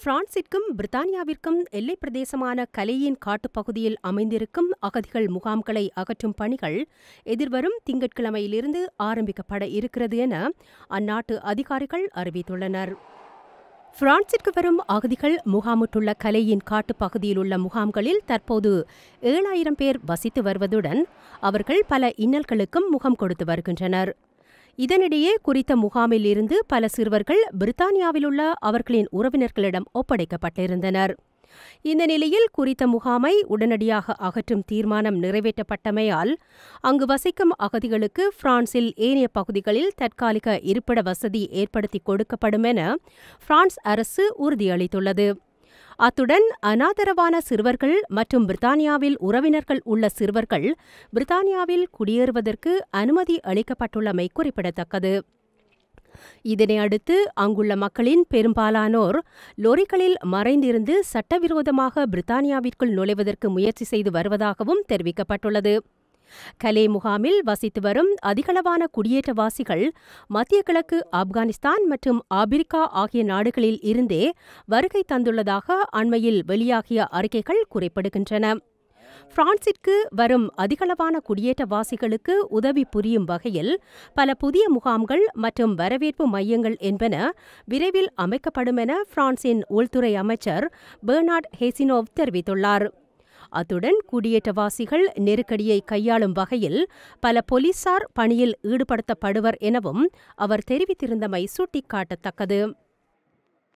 பிரான்சிற்கும் பிரித்தானியாவிற்கும் எல்லைப் பிரதேசமான கலேயின் காட்டுப்பகுதியில் அமைந்திருக்கும் அகதிகள் முகாம்களை அகற்றும் பணிகள் எதிர்வரும் திங்கட்கிழமையிலிருந்து ஆரம்பிக்கப்பட இருக்கிறது என அந்நாட்டு அதிகாரிகள் அறிவித்துள்ளனர் பிரான்சிற்கு வரும் அகதிகள் முகாமிட்டுள்ள கலேயின் காட்டுப்பகுதியில் உள்ள முகாம்களில் தற்போது ஏழாயிரம் பேர் வசித்து வருவதுடன் அவர்கள் பல இன்னல்களுக்கும் முகம் கொடுத்து வருகின்றனர் இதனிடையே குறித்த முகாமில் இருந்து பல சிறுவர்கள் பிரித்தானியாவிலுள்ள அவர்களின் உறவினர்களிடம் ஒப்படைக்கப்பட்டிருந்தனர் இந்த நிலையில் குறித்த முகாமை உடனடியாக அகற்றும் தீர்மானம் நிறைவேற்றப்பட்டமையால் அங்கு வசிக்கும் அகதிகளுக்கு பிரான்சில் ஏனைய பகுதிகளில் தற்காலிக இருப்பிட வசதி ஏற்படுத்தி கொடுக்கப்படும் என பிரான்ஸ் அரசு உறுதியளித்துள்ளது அத்துடன் அனாதரவான சிறுவர்கள் மற்றும் பிரித்தானியாவில் உறவினர்கள் உள்ள சிறுவர்கள் பிரித்தானியாவில் குடியேறுவதற்கு அனுமதி அளிக்கப்பட்டுள்ளமை குறிப்பிடத்தக்கது இதனை அடுத்து அங்குள்ள மக்களின் பெரும்பாலானோர் லொரிகளில் மறைந்திருந்து சட்டவிரோதமாக பிரித்தானியாவிற்குள் நுழைவதற்கு முயற்சி செய்து வருவதாகவும் தெரிவிக்கப்பட்டுள்ளது கலே முகாமில் வசித்து வரும் அதிகளவான குடியேற்றவாசிகள் மத்திய கிழக்கு ஆப்கானிஸ்தான் மற்றும் ஆபிரிக்கா ஆகிய நாடுகளில் இருந்தே வருகை தந்துள்ளதாக அண்மையில் வெளியாகிய அறிக்கைகள் குறிப்பிடுகின்றன பிரான்சிற்கு வரும் அதிகளவான குடியேற்றவாசிகளுக்கு உதவி புரியும் வகையில் பல புதிய முகாம்கள் மற்றும் வரவேற்பு மையங்கள் என்பன விரைவில் அமைக்கப்படும் என பிரான்சின் உள்துறை அமைச்சர் பெர்னார்ட் ஹேசினோவ் தெரிவித்துள்ளார் அத்துடன் குடியேற்றவாசிகள் நெருக்கடியை கையாளும் வகையில் பல போலீசார் பணியில் ஈடுபடுத்தப்படுவர் எனவும் அவர் தெரிவித்திருந்தமை சுட்டிக்காட்டத்தக்கது